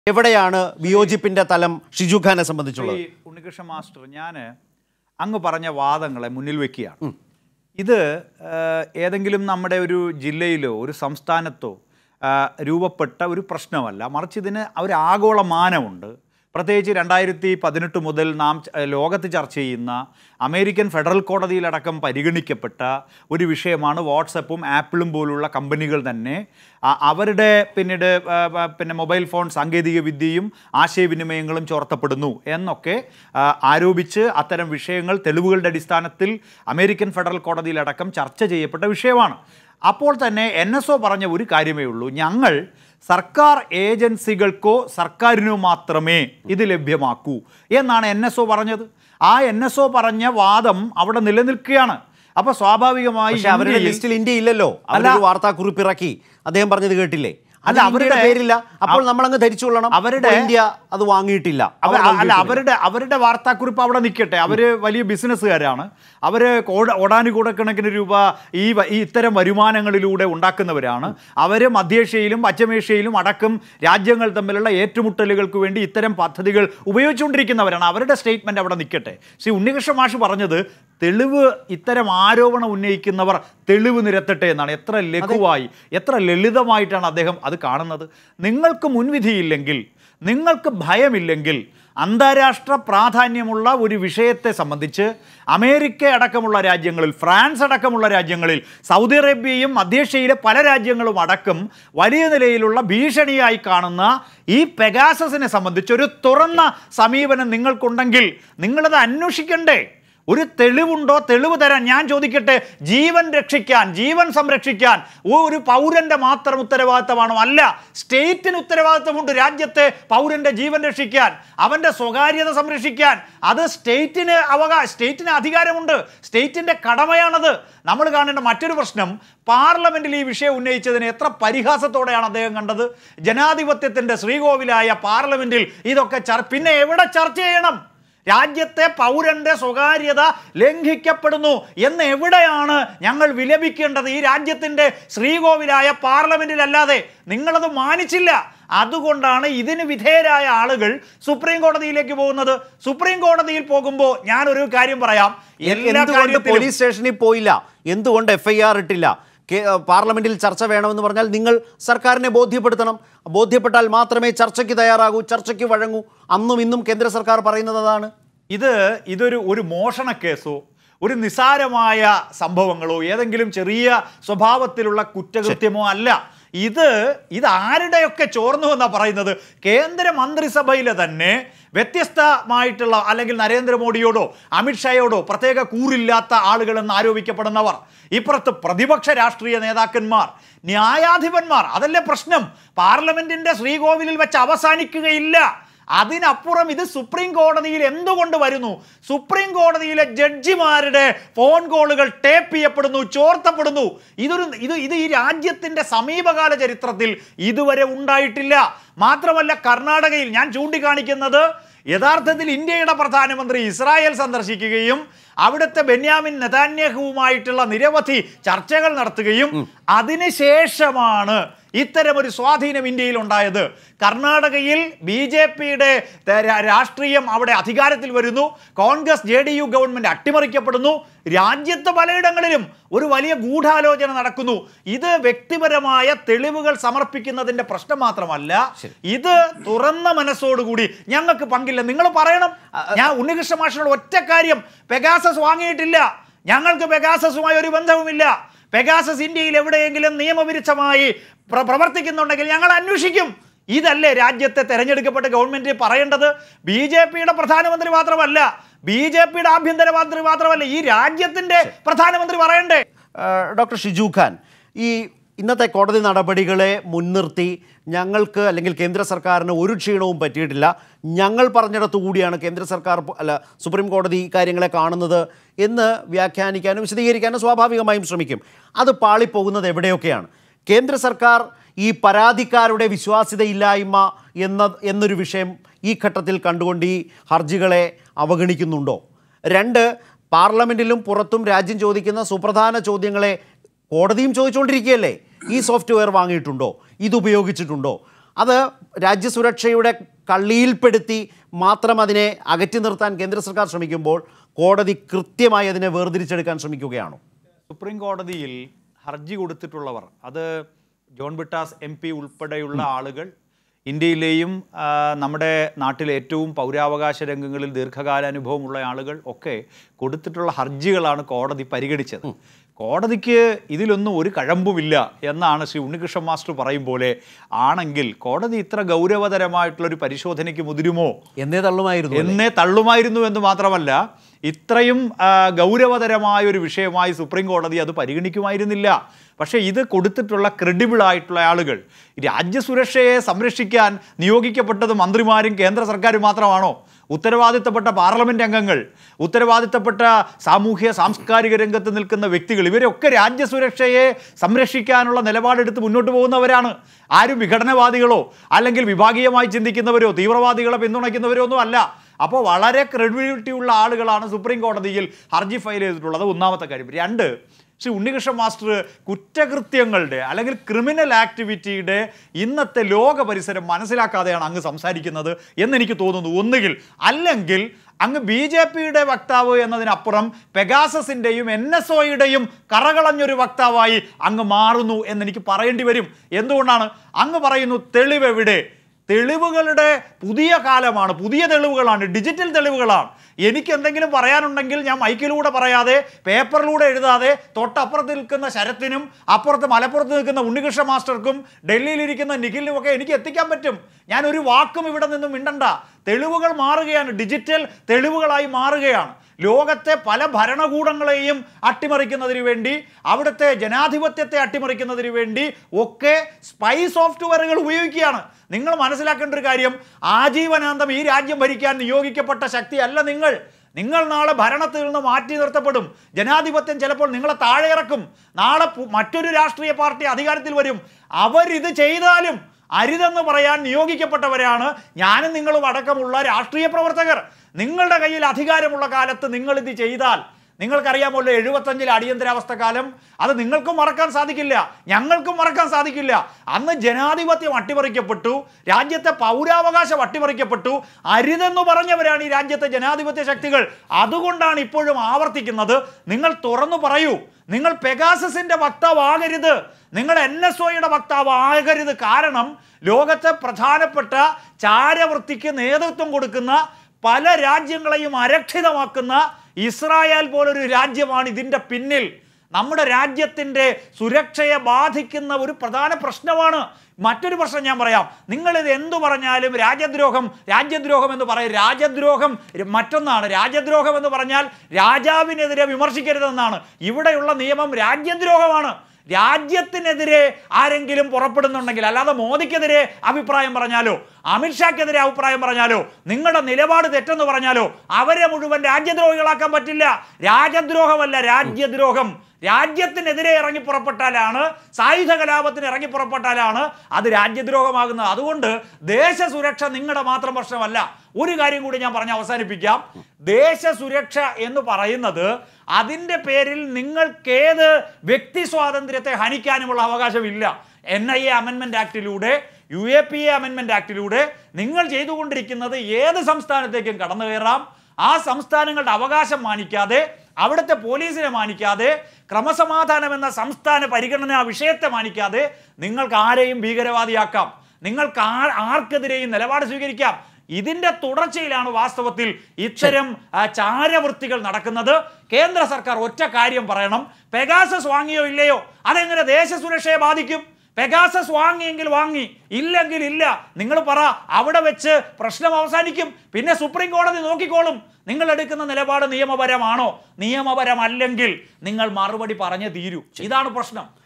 എവിടെയാണ് വിയോജിപ്പിന്റെ തലം ഷിജു ഖാനെ സംബന്ധിച്ചുള്ളത് ഈ ഉണ്ണികൃഷ്ണ മാസ്റ്റർ ഞാൻ അങ്ങ് പറഞ്ഞ വാദങ്ങളെ മുന്നിൽ വെക്കുകയാണ് ഇത് ആ, ഏതെങ്കിലും നമ്മുടെ ഒരു ജില്ലയിലോ ഒരു സംസ്ഥാനത്തോ ആ, രൂപപ്പെട്ട ഒരു പ്രശ്നമല്ല മറിച്ച് ഇതിന് ഒരു ആഗോള മാനമുണ്ട് പ്രത്യേകിച്ച് രണ്ടായിരത്തി പതിനെട്ട് മുതൽ നാം ച- ലോകത്ത് ചർച്ച ചെയ്യുന്ന അമേരിക്കൻ ഫെഡറൽ കോടതിയിലടക്കം പരിഗണിക്കപ്പെട്ട ഒരു വിഷയമാണ് വാട്സപ്പും ആപ്പിളും പോലുള്ള കമ്പനികൾ തന്നെ ആ, അവരുടെ പിന്നീട് ആ, ആ, പിന്നെ മൊബൈൽ ഫോൺ സാങ്കേതിക വിദ്യയും ആശയവിനിമയങ്ങളും ചോർത്തപ്പെടുന്നു എന്നൊക്കെ ആ, ആരോപിച്ച് അത്തരം വിഷയങ്ങൾ തെളിവുകളുടെ അടിസ്ഥാനത്തിൽ അമേരിക്കൻ ഫെഡറൽ കോടതിയിലടക്കം ചർച്ച ചെയ്യപ്പെട്ട വിഷയമാണ് അപ്പോൾ തന്നെ എൻ എസ് ഒ പറഞ്ഞ ഒരു കാര്യമേ ഉള്ളൂ ഞങ്ങൾ സർക്കാർ ഏജൻസികൾക്കോ സർക്കാരിനോ മാത്രമേ ഇത് ലഭ്യമാക്കൂ എന്നാണ് എൻ എസ് ഒ പറഞ്ഞത് ആ എൻ എസ് ഒ പറഞ്ഞ വാദം അവിടെ നിലനിൽക്കുകയാണ് അപ്പൊ സ്വാഭാവികമായി പക്ഷെ അവരുടെ ഇന്ത്യയിൽ- ലിസ്റ്റിൽ ഇന്ത്യ ഇല്ലല്ലോ അവരൊരു വാർത്താക്കുറിപ്പ് ഇറക്കി അദ്ദേഹം പറഞ്ഞത് കേട്ടില്ലേ അല്ല, അത് ഇന്ത്യയുടെ അവരുടെ- പേരില്ല അപ്പോൾ നമ്മൾ അങ്ങ് ധരിച്ചുകൊള്ളണം അവരുടെ- അപ്പോൾ ഇന്ത്യ അത് വാങ്ങിയിട്ടില്ല അവ- അവർ അല്ല നൽകിയിട്ടുമില്ല. അവരുടെ അവരുടെ വാർത്താക്കുറിപ്പ് അവിടെ നിൽക്കട്ടെ അവര് വലിയ ബിസിനസ്സുകാരാണ് അവര് കോട- ഒടാനുകൂടക്കണക്കിന് രൂപ ഈ വ- ഈ ഇത്തരം വരുമാനങ്ങളിലൂടെ ഉണ്ടാക്കുന്നവരാണ് അവര് മധ്യേഷ്യയിലും പശ്ചിമേഷ്യയിലും അടക്കം രാജ്യങ്ങൾ തമ്മിലുള്ള ഏറ്റുമുട്ടലുകൾക്ക് വേണ്ടി ഇത്തരം പദ്ധതികൾ ഉപയോഗിച്ചുകൊണ്ടിരിക്കുന്നവരാണ് അവരുടെ സ്റ്റേറ്റ്മെന്റ് അവിടെ നിൽക്കട്ടെ ശ്രീ ഉണ്ണികൃഷ്ണ മാഷ് പറഞ്ഞത് തെളിവ് ഇത്തരം ആരോപണം ഉന്നയിക്കുന്നവർ തെളിവ് നിരത്തട്ടെ എന്നാണ് എത്ര ലഘുവായി എത്ര ലളിതമായിട്ടാണ് അദ്ദേഹം അത് കാണുന്നത് നിങ്ങൾക്ക് മുൻവിധിയില്ലെങ്കിൽ നിങ്ങൾക്ക് ഭയമില്ലെങ്കിൽ അന്താരാഷ്ട്ര പ്രാധാന്യമുള്ള ഒരു വിഷയത്തെ സംബന്ധിച്ച് അമേരിക്ക അടക്കമുള്ള രാജ്യങ്ങളിൽ ഫ്രാൻസ് അടക്കമുള്ള രാജ്യങ്ങളിൽ സൗദി അറേബ്യയും മധ്യേഷ്യയിലെ പല രാജ്യങ്ങളും അടക്കം വലിയ നിലയിലുള്ള ഭീഷണിയായി കാണുന്ന ഈ പെഗാസസിനെ സംബന്ധിച്ച് ഒരു തുറന്ന സമീപനം നിങ്ങൾക്കുണ്ടെങ്കിൽ നിങ്ങളത് അന്വേഷിക്കണ്ടേ ഒരു തെളിവുണ്ടോ തെളിവ് തരാൻ ഞാൻ ചോദിക്കട്ടെ ജീവൻ രക്ഷിക്കാൻ ജീവൻ സംരക്ഷിക്കാൻ ഒരു പൗരന്റെ മാത്രം ഉത്തരവാദിത്തമാണോ അല്ല സ്റ്റേറ്റിന് ഉത്തരവാദിത്തമുണ്ട് രാജ്യത്തെ പൗരന്റെ ജീവൻ രക്ഷിക്കാൻ അവന്റെ സ്വകാര്യത സംരക്ഷിക്കാൻ അത് സ്റ്റേറ്റിന് അവകാ സ്റ്റേറ്റിന് അധികാരമുണ്ട് സ്റ്റേറ്റിന്റെ കടമയാണത് നമ്മൾ കാണേണ്ട മറ്റൊരു പ്രശ്നം പാർലമെന്റിൽ ഈ വിഷയം ഉന്നയിച്ചതിന് എത്ര പരിഹാസത്തോടെയാണ് അദ്ദേഹം കണ്ടത് ജനാധിപത്യത്തിന്റെ ശ്രീകോവിലായ പാർലമെന്റിൽ ഇതൊക്കെ ചർ പിന്നെ എവിടെ ചർച്ച ചെയ്യണം രാജ്യത്തെ പൗരന്റെ സ്വകാര്യത ലംഘിക്കപ്പെടുന്നു എന്ന് എവിടെയാണ് ഞങ്ങൾ വിലപിക്കേണ്ടത് ഈ രാജ്യത്തിന്റെ ശ്രീകോവിലായ പാർലമെന്റിലല്ലാതെ നിങ്ങളത് മാനിച്ചില്ല അതുകൊണ്ടാണ് ഇതിന് വിധേയരായ ആളുകൾ സുപ്രീം കോടതിയിലേക്ക് പോകുന്നത് സുപ്രീം കോടതിയിൽ പോകുമ്പോൾ ഞാൻ ഒരു കാര്യം പറയാം എല്ലാ എന്തുകൊണ്ട് കാര്യത്തിലും പോലീസ് സ്റ്റേഷനിൽ പോയില്ല എന്തുകൊണ്ട് എഫ് ഐ ആർ ഇട്ടില്ല കേ- പാർലമെന്റിൽ ചർച്ച വേണമെന്ന് പറഞ്ഞാൽ നിങ്ങൾ സർക്കാരിനെ ബോധ്യപ്പെടുത്തണം ബോധ്യപ്പെട്ടാൽ മാത്രമേ ചർച്ചയ്ക്ക് തയ്യാറാകൂ ചർച്ചയ്ക്ക് വഴങ്ങൂ അന്നും ഇന്നും കേന്ദ്ര സർക്കാർ പറയുന്നത് അതാണ് ഇത് ഇതൊരു ഒരു മോഷണ കേസോ ഒരു നിസാരമായ സംഭവങ്ങളോ ഏതെങ്കിലും ചെറിയ സ്വഭാവത്തിലുള്ള കുറ്റകൃത്യമോ അല്ല ഇത് ഇത് ആരുടെയൊക്കെ ചോർന്നു എന്നാ പറയുന്നത് കേന്ദ്ര മന്ത്രിസഭയിലെ തന്നെ വ്യത്യസ്തമായിട്ടുള്ള അല്ലെങ്കിൽ നരേന്ദ്രമോദിയോടോ അമിത്ഷായോടോ പ്രത്യേക കൂറില്ലാത്ത ആളുകളെന്ന് ആരോപിക്കപ്പെടുന്നവർ ഇപ്പുറത്ത് പ്രതിപക്ഷ രാഷ്ട്രീയ നേതാക്കന്മാർ ന്യായാധിപന്മാർ അതല്ലേ പ്രശ്നം പാർലമെന്റിന്റെ ശ്രീകോവിലിൽ വെച്ച് അവസാനിക്കുകയില്ല അതിനപ്പുറം ഇത് സുപ്രീം കോടതിയിൽ എന്തുകൊണ്ട് വരുന്നു സുപ്രീം കോടതിയിലെ ജഡ്ജിമാരുടെ ഫോൺ കോളുകൾ ടേപ്പ് ചെയ്യപ്പെടുന്നു ചോർത്തപ്പെടുന്നു ഇതൊരു ഇത് ഇത് ഈ രാജ്യത്തിന്റെ സമീപകാല ചരിത്രത്തിൽ ഇതുവരെ ഉണ്ടായിട്ടില്ല മാത്രമല്ല കർണാടകയിൽ ഞാൻ ചൂണ്ടിക്കാണിക്കുന്നത് യഥാർത്ഥത്തിൽ ഇന്ത്യയുടെ പ്രധാനമന്ത്രി ഇസ്രായേൽ സന്ദർശിക്കുകയും അവിടുത്തെ ബെന്യാമിൻ നെതാന്യഹുവുമായിട്ടുള്ള നിരവധി ചർച്ചകൾ നടത്തുകയും അതിനുശേഷമാണ് ഇത്തരം ഒരു സ്വാധീനം ഇന്ത്യയിൽ ഉണ്ടായത് കർണാടകയിൽ ബി ജെ പിയുടെ രാഷ്ട്രീയം അവിടെ അധികാരത്തിൽ വരുന്നു Congress J D U government അട്ടിമറിക്കപ്പെടുന്നു രാജ്യത്ത് പലയിടങ്ങളിലും ഒരു വലിയ ഗൂഢാലോചന നടക്കുന്നു ഇത് വ്യക്തിപരമായ തെളിവുകൾ സമർപ്പിക്കുന്നതിന്റെ പ്രശ്നം മാത്രമല്ല ഇത് തുറന്ന മനസ്സോടുകൂടി ഞങ്ങൾക്ക് പങ്കില്ല നിങ്ങൾ പറയണം ഞാൻ ഉണ്ണികൃഷ്ണ മാഷിനോട് ഒറ്റ കാര്യം പെഗാസസ് വാങ്ങിയിട്ടില്ല ഞങ്ങൾക്ക് പെഗാസസുമായി ഒരു ബന്ധവുമില്ല പെഗാസസ് ഇന്ത്യയിൽ എവിടെയെങ്കിലും നിയമവിരുദ്ധമായി പ്ര- പ്രവർത്തിക്കുന്നുണ്ടെങ്കിൽ ഞങ്ങൾ അന്വേഷിക്കും ഇതല്ലേ രാജ്യത്തെ തെരഞ്ഞെടുക്കപ്പെട്ട ഗവൺമെന്റ് പറയേണ്ടത് ബി ജെ പിയുടെ പ്രധാനമന്ത്രി മാത്രമല്ല ബി ജെ പിയുടെ ആഭ്യന്തരമന്ത്രി മാത്രമല്ല ഈ രാജ്യത്തിന്റെ പ്രധാനമന്ത്രി പറയണ്ടേ ഏഹ് ഡോക്ടർ ഷിജു ഖാൻ ഈ ഇന്നത്തെ കോടതി നടപടികളെ മുൻനിർത്തി ഞങ്ങൾക്ക് അല്ലെങ്കിൽ കേന്ദ്ര സർക്കാരിന് ഒരു ക്ഷീണവും പറ്റിയിട്ടില്ല ഞങ്ങൾ പറഞ്ഞിടത്തു കൂടിയാണ് കേന്ദ്ര സർക്കാർ പോ- അല്ല സുപ്രീം കോടതി ഈ കാര്യങ്ങളെ കാണുന്നത് എന്ന് വ്യാഖ്യാനിക്കാനും വിശദീകരിക്കാനും സ്വാഭാവികമായും ശ്രമിക്കും അത് പാളിപ്പോകുന്നത് എവിടെയൊക്കെയാണ് കേന്ദ്ര സർക്കാർ ഈ പരാതിക്കാരുടെ വിശ്വാസ്യതയില്ലായ്മ എന്ന എന്നൊരു വിഷയം ഈ ഘട്ടത്തിൽ കണ്ടുകൊണ്ട് ഈ ഹർജികളെ അവഗണിക്കുന്നുണ്ടോ രണ്ട് പാർലമെൻറ്റിലും പുറത്തും രാജ്യം ചോദിക്കുന്ന സുപ്രധാന ചോദ്യങ്ങളെ കോടതിയും ചോദിച്ചുകൊണ്ടിരിക്കുകയല്ലേ ഈ സോഫ്റ്റ്വെയർ വാങ്ങിയിട്ടുണ്ടോ ഇത് ഉപയോഗിച്ചിട്ടുണ്ടോ അത് രാജ്യസുരക്ഷയുടെ കള്ളിയിൽപ്പെടുത്തി മാത്രം അതിനെ അകറ്റി നിർത്താൻ കേന്ദ്ര സർക്കാർ ശ്രമിക്കുമ്പോൾ കോടതി കൃത്യമായി അതിനെ വേർതിരിച്ചെടുക്കാൻ ശ്രമിക്കുകയാണോ സുപ്രീം കോടതിയിൽ ഹർജി കൊടുത്തിട്ടുള്ളവർ അത് ജോൺ ബിട്ടാസ് എം പി ഉൾപ്പെടെയുള്ള ആളുകൾ ഇന്ത്യയിലെയും ആ, നമ്മുടെ നാട്ടിലെ ഏറ്റവും പൗരാവകാശ രംഗങ്ങളിൽ ദീർഘകാല അനുഭവമുള്ള ആളുകൾ ഒക്കെ കൊടുത്തിട്ടുള്ള ഹർജികളാണ് കോടതി പരിഗണിച്ചത് കോടതിക്ക് ഇതിലൊന്നും ഒരു കഴമ്പുമില്ല എന്നാണ് ശ്രീ ഉണ്ണികൃഷ്ണൻ മാസ്റ്റർ പറയും പോലെ ആണെങ്കിൽ കോടതി ഇത്ര ഗൗരവതരമായിട്ടുള്ള ഒരു പരിശോധനയ്ക്ക് മുതിരുമോ എന്നേ തള്ളുമായിരുന്നു അല്ലേ? എന്നെ തള്ളുമായിരുന്നു എന്ന് മാത്രമല്ല ഇത്രയും ആ, ഗൗരവതരമായ ഒരു വിഷയമായി സുപ്രീം കോടതി അത് പരിഗണിക്കുമായിരുന്നില്ല പക്ഷേ ഇത് കൊടുത്തിട്ടുള്ള ക്രെഡിബിൾ ആയിട്ടുള്ള ആളുകൾ രാജ്യസുരക്ഷയെ സംരക്ഷിക്കാൻ നിയോഗിക്കപ്പെട്ടത് മന്ത്രിമാരും കേന്ദ്ര സർക്കാരും മാത്രമാണോ ഉത്തരവാദിത്തപ്പെട്ട പാർലമെന്റ് അംഗങ്ങൾ ഉത്തരവാദിത്തപ്പെട്ട സാമൂഹ്യ സാംസ്കാരിക രംഗത്ത് നിൽക്കുന്ന വ്യക്തികൾ ഇവരൊക്കെ രാജ്യസുരക്ഷയെ സംരക്ഷിക്കാനുള്ള നിലപാടെടുത്ത് മുന്നോട്ട് പോകുന്നവരാണ് ആരും വിഘടനവാദികളോ അല്ലെങ്കിൽ വിഭാഗീയമായി ചിന്തിക്കുന്നവരോ തീവ്രവാദികളെ പിന്തുണയ്ക്കുന്നവരോ ഒന്നും അല്ല അപ്പോൾ വളരെ ക്രെഡിബിലിറ്റി ഉള്ള ആളുകളാണ് സുപ്രീം കോടതിയിൽ ഹർജി ഫയൽ ചെയ്തിട്ടുള്ളത് ഒന്നാമത്തെ കാര്യം രണ്ട് ശ്രീ ഉണ്ണികൃഷ്ണൻ മാസ്റ്റർ കുറ്റകൃത്യങ്ങളുടെ അല്ലെങ്കിൽ ക്രിമിനൽ ആക്ടിവിറ്റിയുടെ ഇന്നത്തെ ലോക പരിസരം മനസ്സിലാക്കാതെയാണ് അങ്ങ് സംസാരിക്കുന്നത് എന്നെനിക്ക് തോന്നുന്നു ഒന്നുകിൽ അല്ലെങ്കിൽ അങ്ങ് ബി ജെ പിയുടെ വക്താവ് എന്നതിനപ്പുറം പെഗാസസിൻ്റെയും എൻ എസ് ഒയുടെയും കറകളഞ്ഞൊരു വക്താവായി അങ്ങ് മാറുന്നു എന്നെനിക്ക് പറയേണ്ടി വരും എന്തുകൊണ്ടാണ് അങ്ങ് പറയുന്നു തെളിവെവിടെ തെളിവുകളുടെ പുതിയ കാലമാണ് പുതിയ തെളിവുകളാണ് ഡിജിറ്റൽ തെളിവുകളാണ് എനിക്ക് എന്തെങ്കിലും പറയാനുണ്ടെങ്കിൽ ഞാൻ മൈക്കിലൂടെ പറയാതെ പേപ്പറിലൂടെ എഴുതാതെ തൊട്ടപ്പുറത്ത് നിൽക്കുന്ന ശരത്തിനും അപ്പുറത്ത് മലപ്പുറത്ത് നിൽക്കുന്ന ഉണ്ണികൃഷ്ണ മാസ്റ്റർക്കും ഡൽഹിയിലിരിക്കുന്ന നിഖിലിനും ഒക്കെ എനിക്ക് എത്തിക്കാൻ പറ്റും ഞാൻ ഒരു വാക്കും ഇവിടെ നിന്നും മിണ്ടണ്ട തെളിവുകൾ മാറുകയാണ് ഡിജിറ്റൽ തെളിവുകളായി മാറുകയാണ് ലോകത്തെ പല ഭരണകൂടങ്ങളെയും അട്ടിമറിക്കുന്നതിന് വേണ്ടി അവിടുത്തെ ജനാധിപത്യത്തെ അട്ടിമറിക്കുന്നതിന് വേണ്ടി ഒക്കെ സ്പൈ സോഫ്റ്റ്വെയറുകൾ ഉപയോഗിക്കുകയാണ് നിങ്ങൾ മനസ്സിലാക്കേണ്ട ഒരു കാര്യം ആജീവനാന്തം ഈ രാജ്യം ഭരിക്കാൻ നിയോഗിക്കപ്പെട്ട ശക്തിയല്ല നിങ്ങൾ നിങ്ങൾ നാളെ ഭരണത്തിൽ നിന്ന് മാറ്റി നിർത്തപ്പെടും ജനാധിപത്യം ചിലപ്പോൾ നിങ്ങളെ താഴെ ഇറക്കും നാളെ പു- മറ്റൊരു രാഷ്ട്രീയ പാർട്ടി അധികാരത്തിൽ വരും അവരിത് ചെയ്താലും അരുതെന്ന് പറയാൻ നിയോഗിക്കപ്പെട്ടവരാണ് ഞാനും നിങ്ങളും അടക്കമുള്ള രാഷ്ട്രീയ പ്രവർത്തകർ നിങ്ങളുടെ കയ്യിൽ അധികാരമുള്ള കാലത്ത് നിങ്ങൾ ഇത് ചെയ്താൽ നിങ്ങൾക്കറിയാമല്ലോ എഴുപത്തഞ്ചിൽ അടിയന്തരാവസ്ഥ കാലം അത് നിങ്ങൾക്കും മറക്കാൻ സാധിക്കില്ല ഞങ്ങൾക്കും മറക്കാൻ സാധിക്കില്ല അന്ന് ജനാധിപത്യം അട്ടിമറിക്കപ്പെട്ടു രാജ്യത്തെ പൗരാവകാശം അട്ടിമറിക്കപ്പെട്ടു അരുതെന്ന് പറഞ്ഞവരാണ് ഈ രാജ്യത്തെ ജനാധിപത്യ ശക്തികൾ അതുകൊണ്ടാണ് ഇപ്പോഴും ആവർത്തിക്കുന്നത് നിങ്ങൾ തുറന്നു പറയൂ നിങ്ങൾ പെഗാസസിന്റെ വക്താവാകരുത് നിങ്ങൾ എൻ എസ് ഒയുടെ വക്താവാകരുത് കാരണം ലോകത്തെ പ്രധാനപ്പെട്ട ചാരവൃത്തിക്ക് നേതൃത്വം കൊടുക്കുന്ന പല രാജ്യങ്ങളെയും അരക്ഷിതമാക്കുന്ന ഇസ്രായേൽ പോലൊരു രാജ്യമാണ് ഇതിൻ്റെ പിന്നിൽ നമ്മുടെ രാജ്യത്തിൻ്റെ സുരക്ഷയെ ബാധിക്കുന്ന ഒരു പ്രധാന പ്രശ്നമാണ് മറ്റൊരു പ്രശ്നം ഞാൻ പറയാം നിങ്ങളിത് എന്തു പറഞ്ഞാലും രാജ്യദ്രോഹം രാജ്യദ്രോഹം എന്ന് പറയും രാജ്യദ്രോഹം മറ്റൊന്നാണ് രാജ്യദ്രോഹം എന്ന് പറഞ്ഞാൽ രാജാവിനെതിരെ വിമർശിക്കരുതെന്നാണ് ഇവിടെയുള്ള നിയമം രാജ്യദ്രോഹമാണ് രാജ്യത്തിനെതിരെ ആരെങ്കിലും പുറപ്പെടുന്നുണ്ടെങ്കിൽ അല്ലാതെ മോദിക്കെതിരെ അഭിപ്രായം പറഞ്ഞാലോ അമിത്ഷാക്കെതിരെ അഭിപ്രായം പറഞ്ഞാലോ നിങ്ങളുടെ നിലപാട് തെറ്റെന്ന് പറഞ്ഞാലോ അവരെ മുഴുവൻ രാജ്യദ്രോഹികളാക്കാൻ പറ്റില്ല രാജ്യദ്രോഹമല്ല രാജ്യദ്രോഹം രാജ്യത്തിനെതിരെ ഇറങ്ങി പുറപ്പെട്ടാലാണ് സായുധ കലാപത്തിന് ഇറങ്ങി പുറപ്പെട്ടാലാണ് അത് രാജ്യദ്രോഹമാകുന്നത് അതുകൊണ്ട് ദേശസുരക്ഷ നിങ്ങളുടെ മാത്രം പ്രശ്നമല്ല ഒരു കാര്യം കൂടി ഞാൻ പറഞ്ഞ് അവസാനിപ്പിക്കാം ദേശസുരക്ഷ എന്ന് പറയുന്നത് അതിൻ്റെ പേരിൽ നിങ്ങൾക്കേത് വ്യക്തി സ്വാതന്ത്ര്യത്തെ ഹനിക്കാനുമുള്ള അവകാശമില്ല എൻ ഐ എ അമെൻമെന്റ് ആക്ടിലൂടെ യു എ പി എ അമെൻമെന്റ് ആക്ടിലൂടെ നിങ്ങൾ ചെയ്തുകൊണ്ടിരിക്കുന്നത് ഏത് സംസ്ഥാനത്തേക്കും കടന്നു കയറാം ആ സംസ്ഥാനങ്ങളുടെ അവകാശം മാനിക്കാതെ അവിടുത്തെ പോലീസിനെ മാനിക്കാതെ ക്രമസമാധാനം എന്ന സംസ്ഥാന പരിഗണനാ വിഷയത്തെ മാനിക്കാതെ നിങ്ങൾക്ക് ആരെയും ഭീകരവാദിയാക്കാം നിങ്ങൾക്ക് ആ- ആർക്കെതിരെയും നിലപാട് സ്വീകരിക്കാം ഇതിന്റെ തുടർച്ചയിലാണ് വാസ്തവത്തിൽ ഇത്തരം ആ, ചാരവൃത്തികൾ നടക്കുന്നത് കേന്ദ്ര സർക്കാർ ഒറ്റ കാര്യം പറയണം പെഗാസസ് വാങ്ങിയോ ഇല്ലയോ അതെങ്ങനെ ദേശസുരക്ഷയെ ബാധിക്കും പെഗാസസ് വാങ്ങിയെങ്കിൽ വാങ്ങി ഇല്ലെങ്കിൽ ഇല്ല നിങ്ങൾ പറ അവിടെ വെച്ച് പ്രശ്നം അവസാനിക്കും പിന്നെ സുപ്രീം കോടതി നോക്കിക്കോളും നിങ്ങൾ എടുക്കുന്ന നിലപാട് നിയമപരമാണോ നിയമപരമല്ലെങ്കിൽ നിങ്ങൾ മറുപടി പറഞ്ഞേ തീരൂ ഇതാണ് പ്രശ്നം